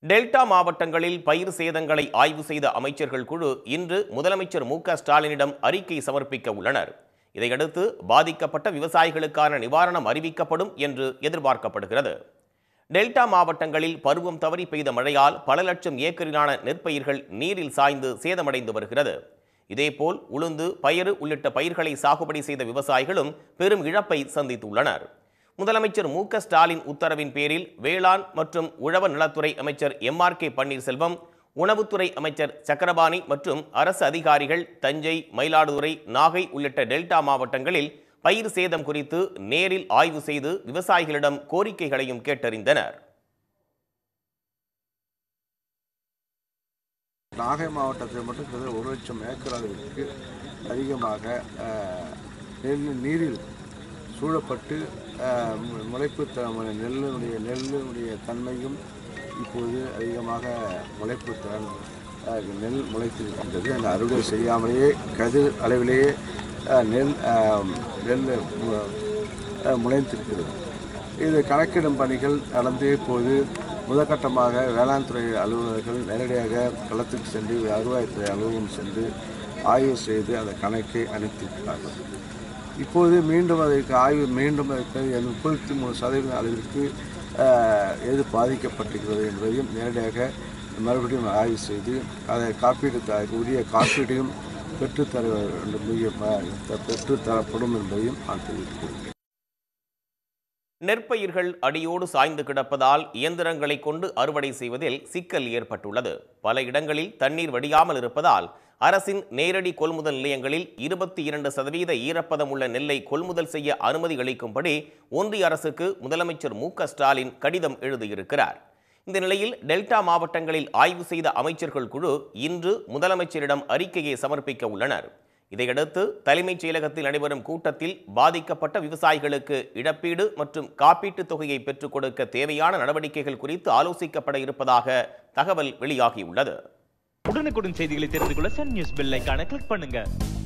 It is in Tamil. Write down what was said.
டெல்டா மாவட்டங்களில் பயிர் சேதங்களை ஆய்வு செய்த அமைச்சர்கள் குழு இன்று முதலமைச்சர் மு க ஸ்டாலினிடம் அறிக்கை சமர்ப்பிக்க உள்ளனர் இதையடுத்து பாதிக்கப்பட்ட விவசாயிகளுக்கான நிவாரணம் அறிவிக்கப்படும் என்று எதிர்பார்க்கப்படுகிறது டெல்டா மாவட்டங்களில் பருவம் தவறி பெய்த மழையால் பல லட்சம் ஏக்கரிலான நெற்பயிர்கள் நீரில் சாய்ந்து சேதமடைந்து வருகிறது இதேபோல் உளுந்து பயறு உள்ளிட்ட பயிர்களை சாகுபடி செய்த விவசாயிகளும் பெரும் இழப்பை சந்தித்துள்ளனர் முதலமைச்சர் மு க ஸ்டாலின் உத்தரவின் பேரில் வேளாண் மற்றும் உழவர் நலத்துறை அமைச்சர் எம் ஆர் கே பன்னீர்செல்வம் உணவுத்துறை அமைச்சர் சக்கரபாணி மற்றும் அரசு அதிகாரிகள் தஞ்சை மயிலாடுதுறை நாகை உள்ளிட்ட டெல்டா மாவட்டங்களில் பயிர் சேதம் குறித்து நேரில் ஆய்வு செய்து விவசாயிகளிடம் கோரிக்கைகளையும் கேட்டறிந்தனர் நாகை மாவட்டத்தில் மட்டும் கிட்டத்தட்ட ஒரு லட்சம் ஏக்கர் அளவிற்கு அதிகமாக அஹ், நெல் நீரில் சூழப்பட்டு அஹ், மு- முளைப்பு த நெல்லினுடைய நெல்லினுடைய தன்மையும் இப்போது அதிகமாக முளைப்பு திறன் அஹ், நெல் முளைத்திருக்கின்றது அந்த அறுவடை செய்யாமலேயே கதிர் அளவிலேயே அஹ், நெல் அஹ், நெல் மு- அஹ், முளைத்திருக்கிறது இது கணக்கிடும் பணிகள் நடந்து இப்போது முதற்கட்டமாக வேளாண் துறை அலுவலர்கள் நேரடியாக களத்துக்கு சென்று வருவாய்த்துறை அலுவலகம் சென்று ஆய்வு செய்து அந்த கணக்கை அனுப்பியிருக்கிறார்கள் இப்போது மீண்டும் அதற்கு ஆய்வு மீண்டும் அதற்கு முப்பத்தி மூணு சதவீதம் அளவிற்கு அஹ், எது பாதிக்கப்பட்டிருக்கிறது என்பதையும் நேரடியாக மறுபடியும் ஆய்வு செய்து அதை காப்பீடு த- உரிய காப்பீடையும் பெற்றுத்தர வேண்டும் மிக பெற்றுத்தரப்படும் என்பதையும் நான் தெரிவித்துள்ளேன் நெற்பயிர்கள் அடியோடு சாய்ந்து கிடப்பதால் இயந்திரங்களை கொண்டு அறுவடை செய்வதில் சிக்கல் ஏற்பட்டுள்ளது பல இடங்களில் தண்ணீர் வடியாமல் இருப்பதால் அரசின் நேரடி கொள்முதல் நிலையங்களில் இருபத்தி இரண்டு சதவீத ஈரப்பதம் உள்ள நெல்லை கொள்முதல் செய்ய அனுமதி அளிக்கும்படி ஒன்றிய அரசுக்கு முதலமைச்சர் மு க ஸ்டாலின் கடிதம் எழுதியிருக்கிறார் இந்த நிலையில் டெல்டா மாவட்டங்களில் ஆய்வு செய்த அமைச்சர்கள் குழு இன்று முதலமைச்சரிடம் அறிக்கையை சமர்ப்பிக்க உள்ளனர் இதையடுத்து தலைமைச் செயலகத்தில் நடைபெறும் கூட்டத்தில் பாதிக்கப்பட்ட விவசாயிகளுக்கு இழப்பீடு மற்றும் காப்பீட்டுத் தொகையை பெற்றுக் கொடுக்க தேவையான நடவடிக்கைகள் குறித்து ஆலோசிக்கப்பட இருப்பதாக தகவல் வெளியாகியுள்ளது உடனுக்குடன் செய்திகளை தெரிந்து கொள்ள சன் நியூஸ் பெல் ஐகானை கிளிக் பண்ணுங்க